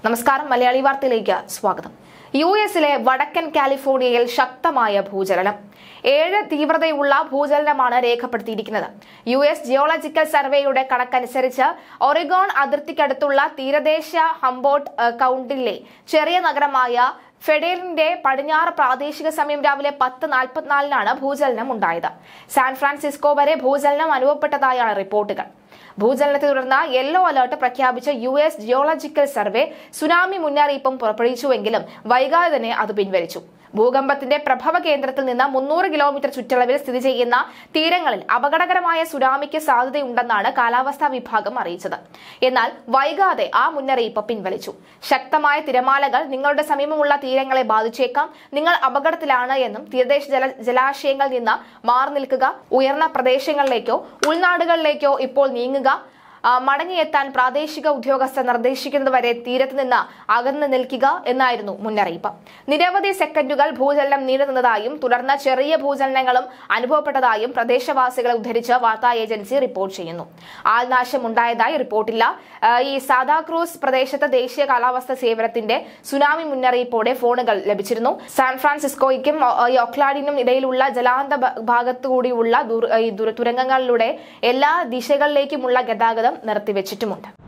നമസ്കാരം മലയാളി വാർത്തയിലേക്ക് സ്വാഗതം യു എസിലെ വടക്കൻ കാലിഫോർണിയയിൽ ശക്തമായ ഭൂചലനം ഏഴ് തീവ്രതയുള്ള ഭൂചലനമാണ് രേഖപ്പെടുത്തിയിരിക്കുന്നത് യു എസ് ജിയോളജിക്കൽ സർവേയുടെ കണക്കനുസരിച്ച് ഒറിഗോൺ അതിർത്തിക്കടുത്തുള്ള തീരദേശ ഹംബോട്ട് ഏഹ്, കൗണ്ടിലെ ചെറിയ നഗരമായ ഫെഡേറിന്റെ പടിഞ്ഞാറ് പ്രാദേശിക സമയം രാവിലെ പത്ത് നാൽപ്പത്തിനാലിനാണ് ഭൂചലനം ഉണ്ടായത് സാൻ ഫ്രാൻസിസ്കോ വരെ ഭൂചലനം അനുഭവപ്പെട്ടതായാണ് റിപ്പോർട്ടുകൾ ഭൂചലനത്തെ തുടർന്ന് യെല്ലോ അലർട്ട് പ്രഖ്യാപിച്ച U S geological survey tsunami മുന്നറിയിപ്പും പുറപ്പെടുവിച്ചുവെങ്കിലും വൈകാതെ തന്നെ അത് പിൻവലിച്ചു ഭൂകമ്പത്തിന്റെ പ്രഭവ കേന്ദ്രത്തിൽ നിന്ന് മുന്നൂറ് കിലോമീറ്റർ ചുറ്റളവിൽ സ്ഥിതി ചെയ്യുന്ന തീരങ്ങളിൽ അപകടകരമായ സുനാമിക്ക് സാധ്യതയുണ്ടെന്നാണ് കാലാവസ്ഥാ വിഭാഗം അറിയിച്ചത് എന്നാൽ വൈകാതെ ആ മുന്നറിയിപ്പ് പിൻവലിച്ചു ശക്തമായ തിരമാലകൾ നിങ്ങളുടെ സമീപമുള്ള തീരങ്ങളെ ബാധിച്ചേക്കാം നിങ്ങൾ അപകടത്തിലാണ് എന്നും തീരദേശ ജല ജലാശയങ്ങളിൽ നിന്ന് മാറി നിൽക്കുക ഉയർന്ന പ്രദേശങ്ങളിലേക്കോ ഉൾനാടുകളിലേക്കോ ഇപ്പോൾ നീങ്ങുക ആ, മടങ്ങിയെത്താൻ പ്രാദേശിക ഉദ്യോഗസ്ഥർ നിർദ്ദേശിക്കുന്നതുവരെ തീരത്ത് നിന്ന് അകന്നു നിൽക്കുക എന്നായിരുന്നു മുന്നറിയിപ്പ് നിരവധി സെക്കൻഡുകൾ ഭൂചലനം നീണ്ടുനിന്നതായും തുടർന്ന് ചെറിയ ഭൂചലനങ്ങളും അനുഭവപ്പെട്ടതായും പ്രദേശവാസികളെ ഉദ്ധരിച്ച് വാർത്താ ഏജൻസി റിപ്പോർട്ട് ചെയ്യുന്നു ആൾനാശം ഉണ്ടായതായി റിപ്പോർട്ടില്ല ആ, ഈ സാദാക്രൂസ് പ്രദേശത്ത് ദേശീയ കാലാവസ്ഥാ സേവനത്തിന്റെ സുനാമി മുന്നറിയിപ്പോടെ ഫോണുകൾ ലഭിച്ചിരുന്നു സാൻ ഫ്രാൻസിസ്കോയ്ക്കും ഒ- ഈ ഒക്ലാഡിനും ഇടയിലുള്ള ജലാന്ത ഭ- ഭാഗത്തുകൂടിയുള്ള ദുർ- ഈ ദുര- തുരങ്കങ്ങളിലൂടെ എല്ലാ ദിശകളിലേക്കുമുള്ള ഗതാഗതം നിർത്തിവെച്ചിട്ടുമുണ്ട്